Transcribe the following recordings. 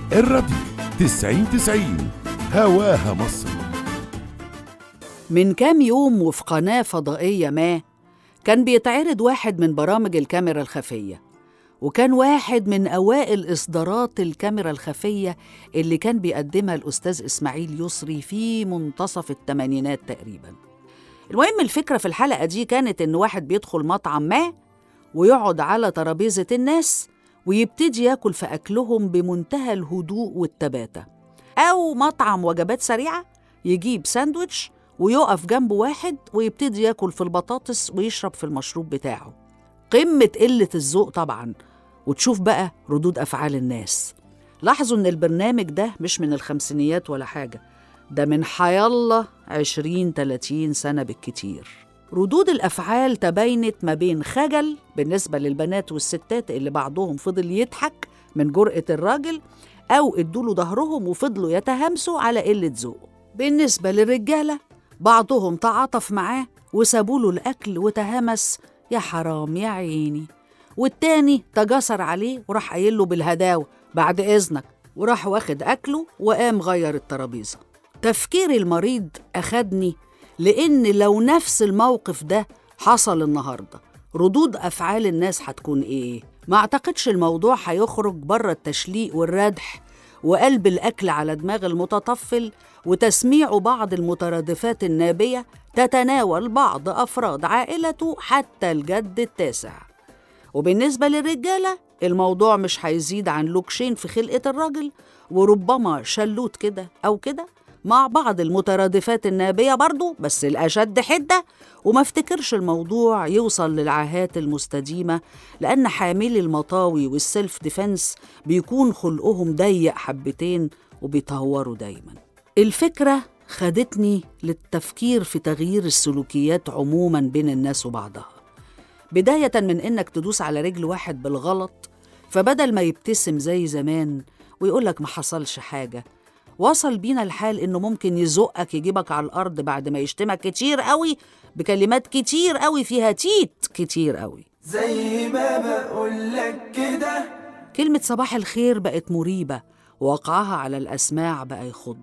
الراديو تسعين تسعين هواها مصر من كام يوم وفي قناة فضائية ما كان بيتعرض واحد من برامج الكاميرا الخفية وكان واحد من أوائل إصدارات الكاميرا الخفية اللي كان بيقدمها الأستاذ إسماعيل يسري في منتصف الثمانينات تقريبا المهم الفكرة في الحلقة دي كانت إن واحد بيدخل مطعم ما ويقعد على ترابيزة الناس ويبتدي ياكل في أكلهم بمنتهى الهدوء والتباتة أو مطعم وجبات سريعة يجيب ساندويتش ويقف جنبه واحد ويبتدي ياكل في البطاطس ويشرب في المشروب بتاعه قمة قلة الذوق طبعا وتشوف بقى ردود أفعال الناس لاحظوا إن البرنامج ده مش من الخمسينيات ولا حاجة ده من حيالله عشرين تلاتين سنة بالكتير ردود الأفعال تباينت ما بين خجل بالنسبة للبنات والستات اللي بعضهم فضل يضحك من جرأة الراجل أو ادوله ظهرهم وفضلوا يتهامسوا على قلة ذوق بالنسبة للرجالة بعضهم تعاطف معاه وسابوا له الأكل وتهمس يا حرام يا عيني والتاني تجسر عليه وراح قايل له بالهداوة بعد إذنك وراح واخد أكله وقام غير الترابيزة تفكيري المريض أخدني لأن لو نفس الموقف ده حصل النهاردة ردود أفعال الناس هتكون إيه؟ ما أعتقدش الموضوع هيخرج بره التشليق والردح وقلب الأكل على دماغ المتطفل وتسميع بعض المترادفات النابية تتناول بعض أفراد عائلته حتى الجد التاسع وبالنسبة للرجالة الموضوع مش هيزيد عن لوكشين في خلقة الراجل وربما شلوت كده أو كده مع بعض المترادفات النابية برضو بس الأشد حدة وما افتكرش الموضوع يوصل للعاهات المستديمة لأن حاملي المطاوي والسيلف ديفنس بيكون خلقهم ضيق حبتين وبيتهوروا دايما الفكرة خدتني للتفكير في تغيير السلوكيات عموما بين الناس وبعضها بداية من إنك تدوس على رجل واحد بالغلط فبدل ما يبتسم زي زمان ويقولك ما حصلش حاجة وصل بينا الحال إنه ممكن يزقك يجيبك على الأرض بعد ما يشتمك كتير قوي بكلمات كتير قوي فيها تيت كتير قوي زي ما بقولك كده كلمة صباح الخير بقت مريبة ووقعها على الأسماع بقى يخض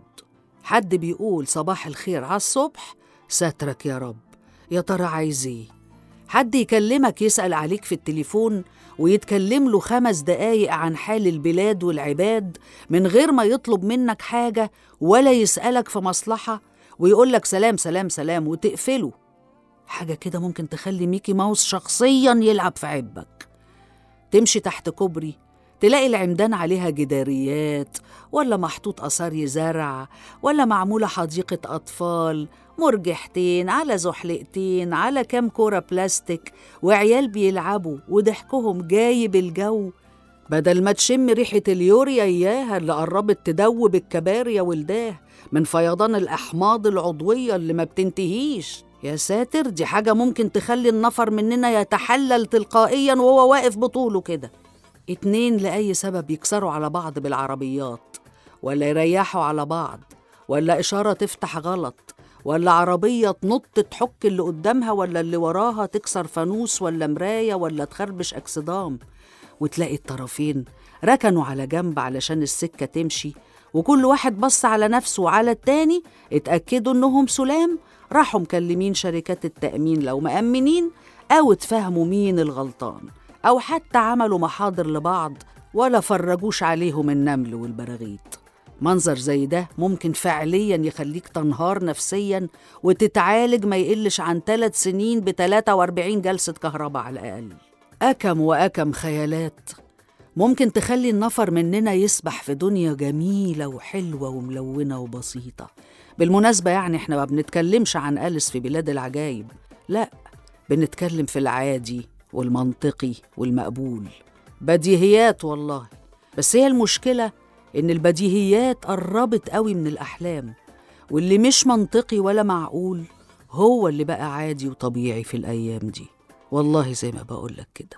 حد بيقول صباح الخير على الصبح سترك يا رب يا ترى عايز ايه حد يكلمك يسأل عليك في التليفون ويتكلم له خمس دقايق عن حال البلاد والعباد من غير ما يطلب منك حاجة ولا يسألك في مصلحة ويقولك سلام سلام سلام وتقفله حاجة كده ممكن تخلي ميكي ماوس شخصيا يلعب في عبك تمشي تحت كوبري تلاقي العمدان عليها جداريات ولا محطوط أثار زرع ولا معمولة حديقة أطفال مرجحتين على زحلقتين على كام كورة بلاستيك وعيال بيلعبوا وضحكهم جايب الجو بدل ما تشم ريحة اليوريا إياها اللي قربت تدوب الكباري ولداه من فيضان الأحماض العضوية اللي ما بتنتهيش يا ساتر دي حاجة ممكن تخلي النفر مننا يتحلل تلقائيا وهو واقف بطوله كده اتنين لأي سبب يكسروا على بعض بالعربيات ولا يريحوا على بعض ولا إشارة تفتح غلط ولا عربية تنط تحك اللي قدامها ولا اللي وراها تكسر فانوس ولا مراية ولا تخربش أكسدام وتلاقي الطرفين ركنوا على جنب علشان السكة تمشي وكل واحد بص على نفسه وعلى التاني اتأكدوا إنهم سلام راحوا مكلمين شركات التأمين لو مأمنين أو اتفهموا مين الغلطان أو حتى عملوا محاضر لبعض ولا فرجوش عليهم النمل والبراغيث منظر زي ده ممكن فعليا يخليك تنهار نفسيا وتتعالج ما يقلش عن ثلاث سنين ب 43 جلسة كهرباء على الأقل أكم وأكم خيالات ممكن تخلي النفر مننا يسبح في دنيا جميلة وحلوة وملونة وبسيطة بالمناسبة يعني احنا ما بنتكلمش عن أليس في بلاد العجايب لا بنتكلم في العادي والمنطقي والمقبول بديهيات والله بس هي المشكلة إن البديهيات قربت قوي من الأحلام واللي مش منطقي ولا معقول هو اللي بقى عادي وطبيعي في الأيام دي والله زي ما بقولك كده